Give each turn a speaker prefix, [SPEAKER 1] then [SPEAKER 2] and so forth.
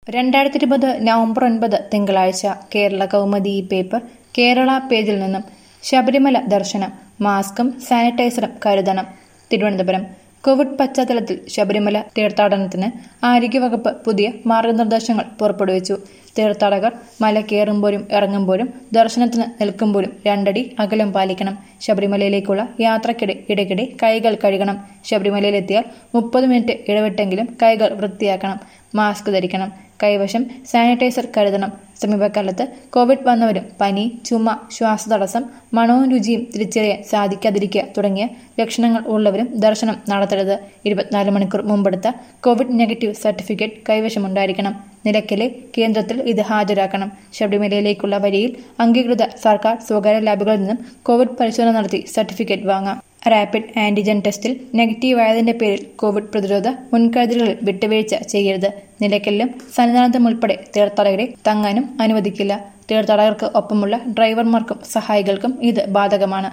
[SPEAKER 1] രണ്ടായിരത്തി ഇരുപത് നവംബർ ഒൻപത് തിങ്കളാഴ്ച കേരള കൗമുദി പേപ്പർ കേരള പേജിൽ നിന്നും ശബരിമല ദർശനം മാസ്കും സാനിറ്റൈസറും കരുതണം തിരുവനന്തപുരം കോവിഡ് പശ്ചാത്തലത്തിൽ ശബരിമല തീർത്ഥാടനത്തിന് ആരോഗ്യവകുപ്പ് പുതിയ മാർഗനിർദ്ദേശങ്ങൾ പുറപ്പെടുവിച്ചു തീർത്ഥാടകർ മല കയറുമ്പോഴും ഇറങ്ങുമ്പോഴും ദർശനത്തിന് നിൽക്കുമ്പോഴും രണ്ടടി അകലം പാലിക്കണം ശബരിമലയിലേക്കുള്ള യാത്രക്കിടെ ഇടയ്ക്കിടെ കൈകൾ കഴുകണം ശബരിമലയിലെത്തിയാൽ മുപ്പത് മിനിറ്റ് ഇടവിട്ടെങ്കിലും കൈകൾ വൃത്തിയാക്കണം മാസ്ക് ധരിക്കണം കൈവശം സാനിറ്റൈസർ കരുതണം സമീപകാലത്ത് കോവിഡ് വന്നവരും പനി ചുമ ശ്വാസതടസ്സം മണവും രുചിയും തിരിച്ചറിയാൻ സാധിക്കാതിരിക്കുക തുടങ്ങിയ ലക്ഷണങ്ങൾ ഉള്ളവരും ദർശനം നടത്തരുത് ഇരുപത്തിനാല് മണിക്കൂർ മുമ്പെടുത്ത കോവിഡ് നെഗറ്റീവ് സർട്ടിഫിക്കറ്റ് കൈവശമുണ്ടായിരിക്കണം നിലയ്ക്കലെ കേന്ദ്രത്തിൽ ഇത് ഹാജരാക്കണം ശബരിമലയിലേക്കുള്ള വരിയിൽ അംഗീകൃത സർക്കാർ സ്വകാര്യ ലാബുകളിൽ നിന്നും കോവിഡ് പരിശോധന നടത്തി സർട്ടിഫിക്കറ്റ് വാങ്ങാം റാപ്പിഡ് ആന്റിജൻ ടെസ്റ്റിൽ നെഗറ്റീവ് ആയതിന്റെ പേരിൽ കോവിഡ് പ്രതിരോധ മുൻകരുതലുകളിൽ വിട്ടുവീഴ്ച ചെയ്യരുത് നിലയ്ക്കലിലും സന്നിധാനത്തും ഉൾപ്പെടെ തീർത്ഥാടകരെ തങ്ങാനും അനുവദിക്കില്ല തീർത്ഥാടകർക്ക് ഒപ്പമുള്ള ഡ്രൈവർമാർക്കും സഹായികൾക്കും ഇത് ബാധകമാണ്